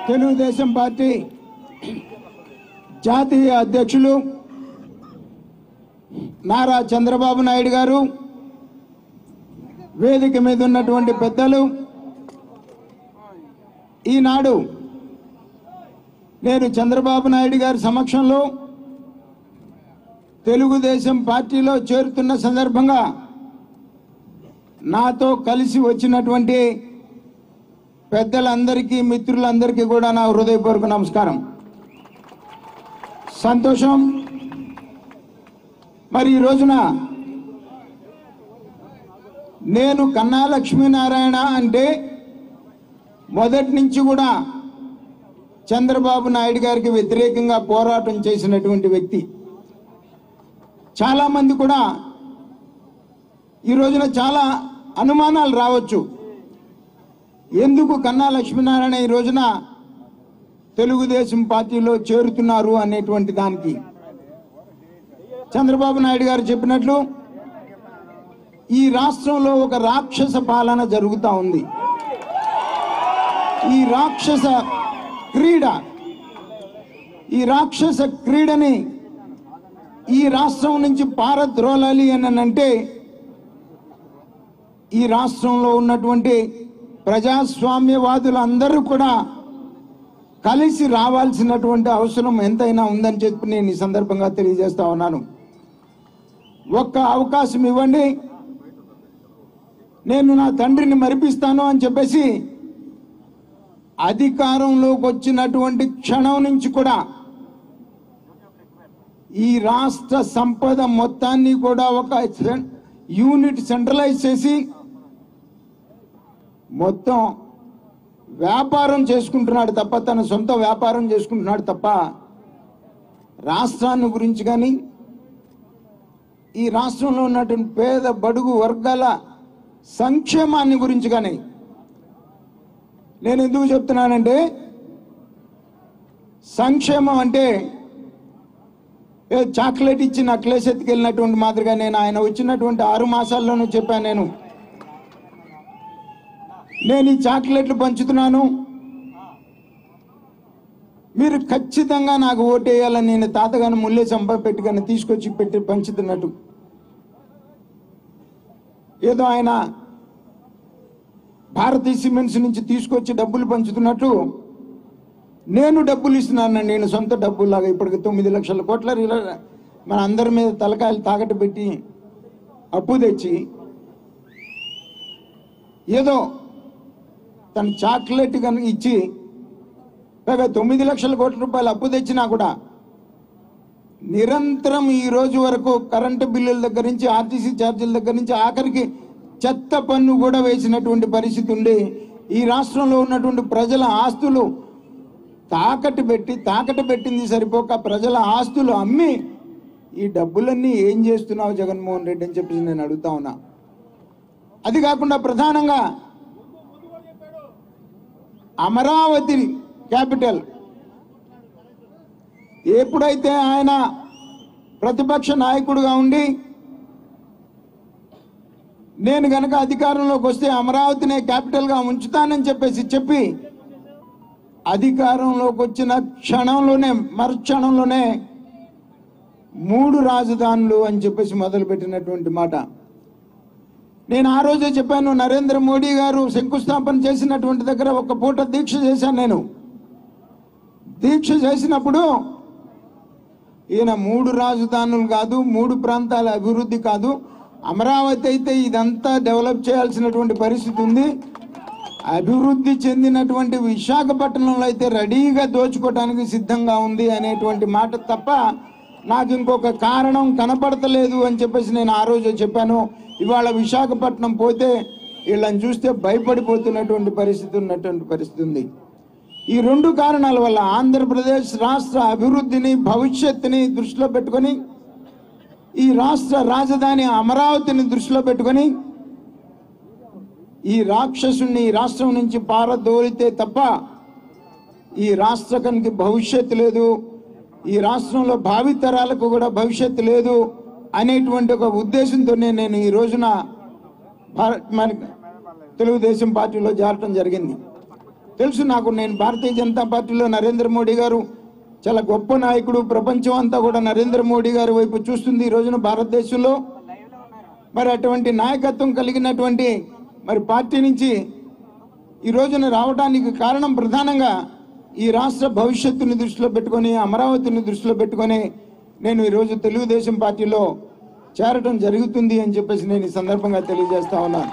Telugu Desam party జాతీయ అధ్యక్షులు నారా చంద్రబాబు నాయుడు గారు వేదిక మీద ఉన్నటువంటి పెద్దలు ఈనాడు నేను చంద్రబాబు నాయుడు గారి సమక్షంలో తెలుగుదేశం పార్టీలో చేరుతున్న సందర్భంగా నాతో కలిసి వచ్చినటువంటి పెద్దలందరికీ మిత్రులందరికీ కూడా నా హృదయపూర్వక నమస్కారం సంతోషం మరి ఈ రోజున నేను కన్నా లక్ష్మీనారాయణ అంటే మొదటి నుంచి కూడా చంద్రబాబు నాయుడు గారికి వ్యతిరేకంగా పోరాటం చేసినటువంటి వ్యక్తి చాలామంది కూడా ఈ రోజున చాలా అనుమానాలు రావచ్చు ఎందుకు కన్నా లక్ష్మీనారాయణ ఈ రోజున తెలుగుదేశం పార్టీలో చేరుతున్నారు అనేటువంటి దానికి చంద్రబాబు నాయుడు గారు చెప్పినట్లు ఈ రాష్ట్రంలో ఒక రాక్షస పాలన జరుగుతూ ఉంది ఈ రాక్షస క్రీడ ఈ రాక్షస క్రీడని ఈ రాష్ట్రం నుంచి పారద్రోలాలి అని అంటే ఈ రాష్ట్రంలో ఉన్నటువంటి ప్రజాస్వామ్యవాదులందరూ కూడా కలిసి రావాల్సినటువంటి అవసరం ఎంతైనా ఉందని చెప్పి నేను ఈ సందర్భంగా తెలియజేస్తా ఉన్నాను ఒక్క అవకాశం ఇవ్వండి నేను నా తండ్రిని మరిపిస్తాను అని చెప్పేసి అధికారంలోకి వచ్చినటువంటి క్షణం నుంచి కూడా ఈ రాష్ట్ర సంపద మొత్తాన్ని కూడా ఒక సెం- యూనిట్ సెంట్రలైజ్ చేసి మొత్తం వ్యాపారం చేసుకుంటున్నాడు తప్ప తన సొంత వ్యాపారం చేసుకుంటున్నాడు తప్ప రాష్ట్రాన్ని గురించి కానీ ఈ రాష్ట్రంలో ఉన్నటువంటి పేద బడుగు వర్గాల సంక్షేమాన్ని గురించి కానీ నేను ఎందుకు చెప్తున్నానంటే సంక్షేమం అంటే ఏ చాక్లెట్ ఇచ్చి నక్లెస్ ఎత్తుకెళ్ళినటువంటి మాదిరిగా నేను ఆయన వచ్చినటువంటి ఆరు మాసాల్లోనూ చెప్పాను నేను నేను ఈ చాక్లెట్లు పంచుతున్నాను మీరు ఖచ్చితంగా నాకు ఓటేయాలని నేను తాతగాను ముల్లే సంప పెట్టుకొని తీసుకొచ్చి పెట్టి పంచుతున్నట్టు ఏదో ఆయన భారతీయ సిమెంట్స్ నుంచి తీసుకొచ్చి డబ్బులు పంచుతున్నట్టు నేను డబ్బులు ఇస్తున్నాను నేను సొంత డబ్బులాగా ఇప్పటికి తొమ్మిది లక్షల కోట్ల రిల- మన అందరి మీద తలకాయలు తాకట్టు పెట్టి అప్పు తెచ్చి ఏదో తన చాక్లెట్ కనుక ఇచ్చి పైగా తొమ్మిది లక్షల కోట్ల రూపాయలు అప్పు తెచ్చినా కూడా నిరంతరం ఈ రోజు వరకు కరెంటు బిల్లుల దగ్గర నుంచి ఆర్టీసీ ఛార్జీల దగ్గర నుంచి ఆఖరికి చెత్త పన్ను కూడా వేసినటువంటి పరిస్థితి ఉండి ఈ రాష్ట్రంలో ఉన్నటువంటి ప్రజల ఆస్తులు తాకట్టు పెట్టి తాకట్టు పెట్టింది సరిపోక ప్రజల ఆస్తులు అమ్మి ఈ డబ్బులన్నీ ఏం చేస్తున్నావు జగన్మోహన్ రెడ్డి అని చెప్పి నేను అడుగుతా ఉన్నా అది కాకుండా ప్రధానంగా అమరావతి క్యాపిటల్ ఎప్పుడైతే ఆయన ప్రతిపక్ష నాయకుడుగా ఉండి నేను గనక అధికారంలోకి వస్తే అమరావతినే క్యాపిటల్గా ఉంచుతానని చెప్పేసి చెప్పి అధికారంలోకి వచ్చిన క్షణంలోనే మరుక్షణంలోనే మూడు రాజధానులు అని చెప్పేసి మొదలుపెట్టినటువంటి మాట నేను ఆ రోజే చెప్పాను నరేంద్ర మోడీ గారు శంకుస్థాపన చేసినటువంటి దగ్గర ఒక పూట దీక్ష చేశాను నేను దీక్ష చేసినప్పుడు ఈయన మూడు రాజధానులు కాదు మూడు ప్రాంతాల అభివృద్ధి కాదు అమరావతి అయితే ఇదంతా డెవలప్ చేయాల్సినటువంటి పరిస్థితి ఉంది అభివృద్ధి చెందినటువంటి విశాఖపట్నంలో అయితే రెడీగా దోచుకోవడానికి సిద్ధంగా ఉంది అనేటువంటి మాట తప్ప నాకు ఇంకొక కారణం కనపడతలేదు అని చెప్పేసి నేను ఆ రోజు చెప్పాను ఇవాళ విశాఖపట్నం పోతే వీళ్ళని చూస్తే భయపడిపోతున్నటువంటి పరిస్థితి ఉన్నటువంటి పరిస్థితి ఉంది ఈ రెండు కారణాల వల్ల ఆంధ్రప్రదేశ్ రాష్ట్ర అభివృద్ధిని భవిష్యత్తుని దృష్టిలో పెట్టుకొని ఈ రాష్ట్ర రాజధాని అమరావతిని దృష్టిలో పెట్టుకొని ఈ రాక్షసుని ఈ రాష్ట్రం నుంచి పారదోలితే తప్ప ఈ రాష్ట్రానికి భవిష్యత్తు లేదు ఈ రాష్ట్రంలో భావితరాలకు కూడా భవిష్యత్తు లేదు అనేటువంటి ఒక ఉద్దేశంతోనే నేను ఈ రోజున భారత్ మన తెలుగుదేశం పార్టీలో చేరటం జరిగింది తెలుసు నాకు నేను భారతీయ జనతా పార్టీలో నరేంద్ర మోడీ గారు చాలా గొప్ప నాయకుడు ప్రపంచం అంతా కూడా నరేంద్ర మోడీ గారి వైపు చూస్తుంది ఈ రోజున భారతదేశంలో మరి అటువంటి నాయకత్వం కలిగినటువంటి మరి పార్టీ నుంచి ఈ రోజున రావడానికి కారణం ప్రధానంగా ఈ రాష్ట్ర భవిష్యత్తుని దృష్టిలో పెట్టుకొని అమరావతిని దృష్టిలో పెట్టుకొని నేను ఈరోజు తెలుగుదేశం పార్టీలో చేరటం జరుగుతుంది అని చెప్పేసి నేను ఈ సందర్భంగా తెలియజేస్తా ఉన్నాను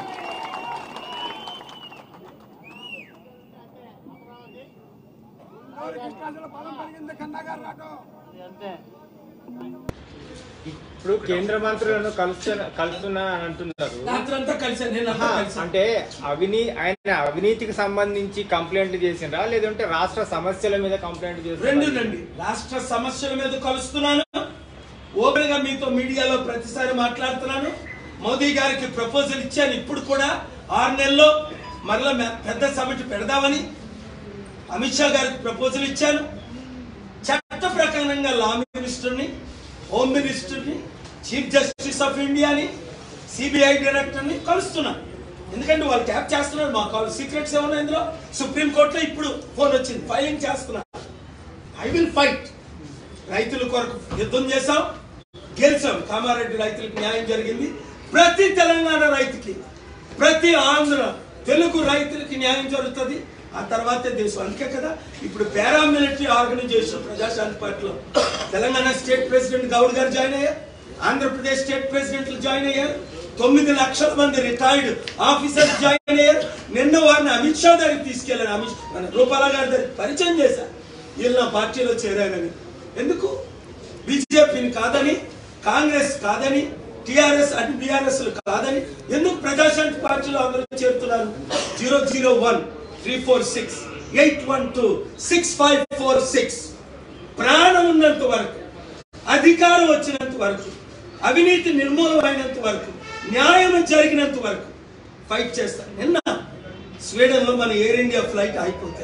ఇప్పుడు కేంద్ర మంత్రులను కలుస్తున్నా కలుస్తున్నా అని అంటున్నారు రాత్రంతా కలిసాను నేను అంతా ఆహా, కలిసాను అంటే అవినీ ఆయన అవినీతికి సంబంధించి కంప్లైంట్ చేసిండ్రా లేదంటే రాష్ట్ర సమస్యల మీద కంప్లైంట్ రెండు చేసిండ్రా నండి రాష్ట్ర సమస్యల మీద కలుస్తున్నాను ఓపెన్ గా మీతో మీడియాలో ప్రతిసారి మాట్లాడుతున్నాను మోదీ గారికి ప్రపోజల్ ఇచ్చాను ఇప్పుడు కూడా ఆరు నెలల్లో మరలా మె- పెద్ద సమిట్ పెడదామని అమిత్ షా గారికి ప్రపోజల్ ఇచ్చాను చట్ట ప్రకారంగా లా మినిస్టర్ని హోమ్ మినిస్టర్ని చీఫ్ జస్టిస్ ఆఫ్ ఇండియాని సిబిఐ డైరెక్టర్ని కలుస్తున్నాను ఎందుకంటే వాళ్ళు ట్యాప్ చేస్తున్నారు మా కాల్ సీక్రెట్స్ ఏమన్నా ఇందులో సుప్రీం కోర్టులో ఇప్పుడు ఫోన్ వచ్చింది ఫైలింగ్ చేస్తున్నారు ఐ విల్ ఫైట్ రైతుల కొరకు యుద్ధం చేశాం గెలిచాం కామారెడ్డి రైతులకు న్యాయం జరిగింది ప్రతి తెలంగాణ రైతుకి ప్రతి ఆంధ్ర తెలుగు రైతులకి న్యాయం జరుగుతుంది ఆ తర్వాతే దేశం అందుకే కదా ఇప్పుడు పారామిలిటరీ ఆర్గనైజేషన్ ప్రజాశాంతి పార్టీలో తెలంగాణ స్టేట్ ప్రెసిడెంట్ గౌడ్ గారు జాయిన్ అయ్యారు ఆంధ్రప్రదేశ్ స్టేట్ ప్రెసిడెంట్లు జాయిన్ అయ్యారు తొమ్మిది లక్షల మంది రిటైర్డ్ ఆఫీసర్స్ జాయిన్ అయ్యారు నిన్న వారిని అమిత్ షా దగ్గరికి తీసుకెళ్లాను అమిత్ మన రూపాల గారి దగ్గరికి పరిచయం చేశారు వీళ్ళు నా పార్టీలో చేరారని ఎందుకు బీజేపీని కాదని కాంగ్రెస్ కాదని టిఆర్ఎస్ అండ్ బిఆర్ఎస్ కాదని ఎందుకు ప్రజాశాంతి పార్టీలో అందరూ చేరుతున్నారు zero zero one three four six eight one two six five four six ప్రాణం ఉన్నంత వరకు అధికారం వచ్చినంత వరకు అవినీతి నిర్మూలమైనంత వరకు న్యాయం జరిగినంత వరకు ఫైట్ చేస్తాను నిన్న స్వీడన్ లో మన ఎయిర్ ఇండియా ఫ్లైట్ అయిపోతే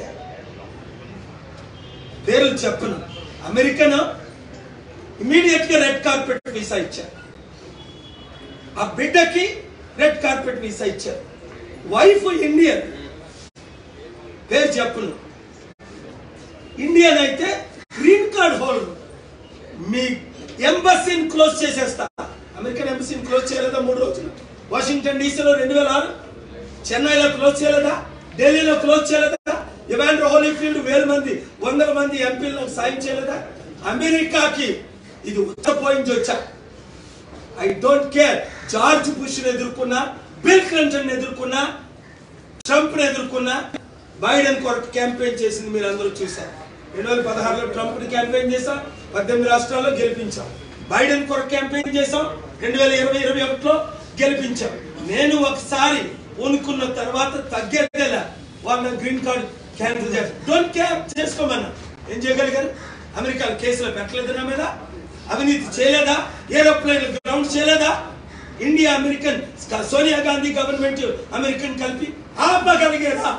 పేర్లు చెప్పను అమెరికన్ ఇమీడియట్ గా రెడ్ కార్పెట్ వీసా ఇచ్చారు ఆ బిడ్డకి రెడ్ కార్పెట్ వీసా ఇచ్చారు వైఫ్ ఇండియన్ పేరు చెప్పను ఇండియన్ అయితే గ్రీన్ కార్డ్ హోల్డర్ మీ ఎంబసీని క్లోజ్ చేసేస్తా అమెరికన్ ఎంబసీని క్లోజ్ చేయలేదా మూడు రోజులు వాషింగ్టన్ డీసీలో రెండు వేల ఆరు చెన్నైలో క్లోజ్ చేయలేదా ఢిల్లీలో క్లోజ్ చేయలేదా ఇవాండ్రో హోలీఫీల్డ్ వేల మంది వందల మంది ఎంపీలను సాయం చేయలేదా అమెరికాకి ఇది ఉత్తపోయించి వచ్చా I don't care George Bush ఎదుర్కొన్నా బిల్ క్లింటన్ ఎదుర్కొన్నా ట్రంప్ ఎదుర్కొన్నా బైడెన్ కొరకు క్యాంపెయిన్ చేసింది మీరు అందరూ చూశారు రెండు వేల పదహారులో ట్రంప్ ని క్యాంపెయిన్ చేశాం పద్దెనిమిది రాష్ట్రాల్లో గెలిపించాం బైడెన్ కొరకు క్యాంపెయిన్ చేశాం రెండు వేల ఇరవై ఇరవై ఒకటిలో గెలిపించాం నేను ఒకసారి పూనుకున్న తర్వాత తగ్గేదేలా వాళ్ళ గ్రీన్ కార్డ్ క్యాన్సిల్ చేస్తారు డోంట్ కేర్ చేసుకోమన్నా ఏం చేయగలిగారు అమెరికా కేసులో పెట్టలేదు నా మీద అవినీతి చేయలేదా ఏరోప్లేన్ గ్రౌండ్ చేయలేదా India American Sonia Gandhi government American కలిపి ఆపగలిగేదా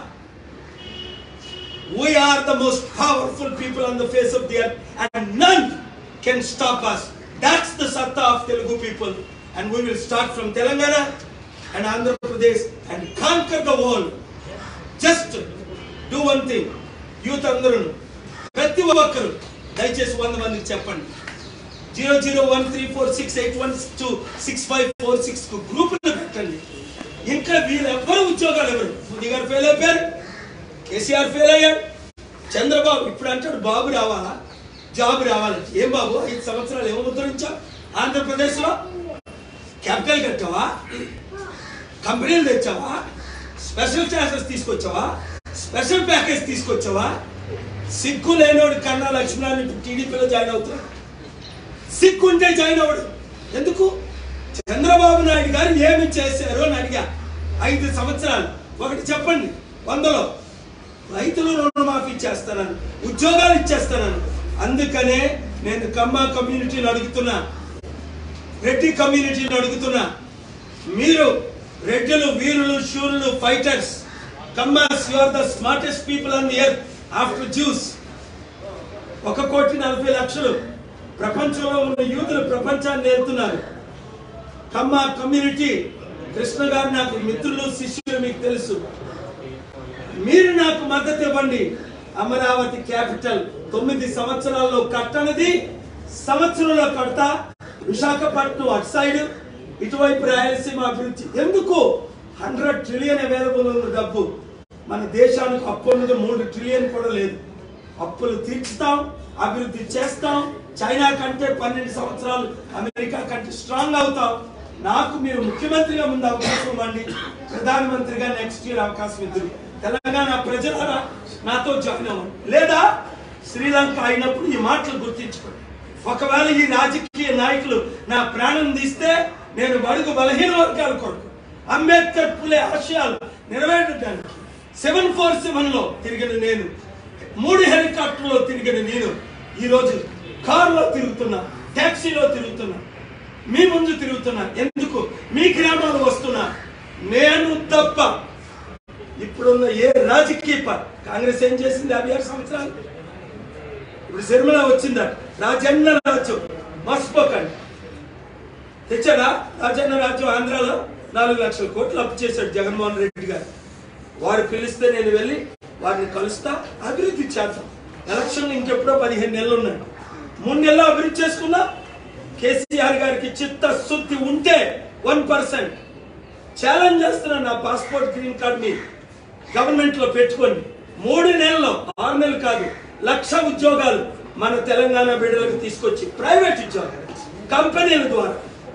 We are the most powerful people on the face of the earth, and none can stop us. That's the satta of Telugu people, and we will start from Telangana and Andhra Pradesh and conquer the world. Just do one thing. Youth అందరూ ప్రతి ఒక్కరు దయచేసి వంద మందికి చెప్పండి zero zero one three four six eight one two six five four six కు గ్రూపులు పెట్టండి ఇంకా వీళ్ళెవ్వరు ఉద్యోగాలు ఎవరు మోదీ గారు ఫెయిల్ అయిపోయారు కేసీఆర్ ఫెయిల్ అయ్యాడు చంద్రబాబు ఇప్పుడు అంటాడు బాబు రావాలా జాబ్ రావాలంటే ఏం బాబు ఐదు సంవత్సరాలు ఏమో ముద్రించావు ఆంధ్రప్రదేశ్లో క్యాపిటల్ కట్టావా కంపెనీలు తెచ్చావా స్పెషల్ చార్జెస్ తీసుకొచ్చావా స్పెషల్ ప్యాకేజ్ తీసుకొచ్చావా సిగ్గు లేనోడు కన్నా లక్ష్మణాన్ని ఇప్పుడు టీడీపీలో జాయిన్ అవుతున్నాడు సిగ్గు ఉంటే జాయిన్ అవ్వడు ఎందుకు చంద్రబాబు నాయుడు గారు ఏమి చేశారు అని అడిగా ఐదు సంవత్సరాలు ఒకటి చెప్పండి వందలో రైతులు రుణమాఫీ చేస్తానని ఉద్యోగాలు ఇచ్చేస్తానని అందుకనే నేను కమ్మ కమ్యూనిటీని అడుగుతున్నా రెడ్డి కమ్యూనిటీని అడుగుతున్నా మీరు రెడ్డిలు వీరులు శూరులు fighters Kammas you are the smartest people on the earth after Jews ఒక కోటి నలభై లక్షలు ప్రపంచంలో ఉన్న యూతులు ప్రపంచాన్ని నేర్తున్నారు కమ్మ కమ్యూనిటీ కృష్ణ గారు నాకు మిత్రులు శిష్యులు మీకు తెలుసు మీరు నాకు మద్దతు ఇవ్వండి అమరావతి క్యాపిటల్ తొమ్మిది సంవత్సరాల్లో కట్టనది సంవత్సరంలో కడతా విశాఖపట్నం అటు సైడ్ ఇటువైపు రాయలసీమ అభివృద్ధి ఎందుకు హండ్రెడ్ ట్రిలియన్ అవైలబుల్ ఉన్న డబ్బు మన దేశానికి అప్పు ఉన్నది మూడు ట్రిలియన్ కూడా లేదు అప్పులు తీర్చుతాం అభివృద్ధి చేస్తాం చైనా కంటే పన్నెండు సంవత్సరాలు అమెరికా కంటే స్ట్రాంగ్ అవుతాం నాకు మీరు ముఖ్యమంత్రిగా ముందు అవకాశం ఇవ్వండి ప్రధానమంత్రిగా నెక్స్ట్ ఇయర్ అవకాశం ఇద్దరు తెలంగాణ ప్రజలారా నాతో జాయిన్ అవ్వండి లేదా శ్రీలంక అయినప్పుడు ఈ మాటలు గుర్తించుకోండి ఒకవేళ ఈ రాజకీయ నాయకులు నా ప్రాణం తీస్తే నేను బడుగు బలహీన వర్గాల కొరకు అంబేద్కర్ పులే ఆశయాలు నెరవేర్చడానికి సెవెన్ ఫోర్ సెవెన్ లో తిరిగిన నేను మూడు హెలికాప్టర్లో తిరిగిన నేను ఈ రోజు కారులో తిరుగుతున్నా టాక్సీలో తిరుగుతున్నా మీ ముందు తిరుగుతున్నా ఎందుకు మీ గ్రామాలు వస్తున్నా నేను తప్ప ఇప్పుడున్న ఏ రాజకీయ పార్టీ కాంగ్రెస్ ఏం చేసింది యాభై ఆరు సంవత్సరాలు ఇప్పుడు శర్మల వచ్చిందా రాజన్న రాజ్యం మర్చిపోకండి తెచ్చాడా రాజన్న రాజ్యం ఆంధ్రాలో నాలుగు లక్షల కోట్లు అప్పు చేశాడు జగన్మోహన్ రెడ్డి గారు వారు పిలిస్తే నేను వెళ్ళి వారిని కలుస్తా అభివృద్ధి చేద్దాం ఎలక్షన్ ఇంకెప్పుడో పదిహేను నెలలు ఉన్నాయి మూడు నెలలు అభివృద్ధి చేసుకున్నా కేసీఆర్ గారికి చిత్త శుద్ధి ఉంటే వన్ పర్సెంట్ ఛాలెంజ్ చేస్తున్నా నా పాస్పోర్ట్ గ్రీన్ కార్డ్ మీ గవర్నమెంట్ లో పెట్టుకోండి మూడు నెలల్లో ఆరు నెలలు కాదు లక్ష ఉద్యోగాలు మన తెలంగాణ బిడ్డలకు తీసుకొచ్చి ప్రైవేట్ ఉద్యోగాలు కంపెనీల ద్వారా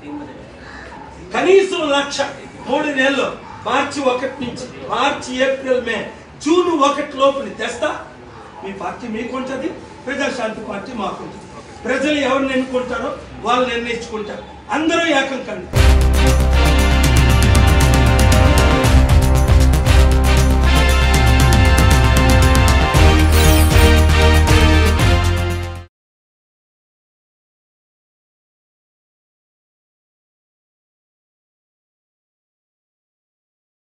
కనీసం లక్ష మూడు నెలలు మార్చి ఒకటి నుంచి మార్చి ఏప్రిల్ మే జూన్ ఒకటి లోపుని తెస్తా మీ పార్టీ మీకుంటది ప్రజాశాంతి పార్టీ మాకుంటది ప్రజలు ఎవరిని ఎన్నుకుంటారో వాళ్ళు నిర్ణయించుకుంటారు అందరూ ఏకం కండి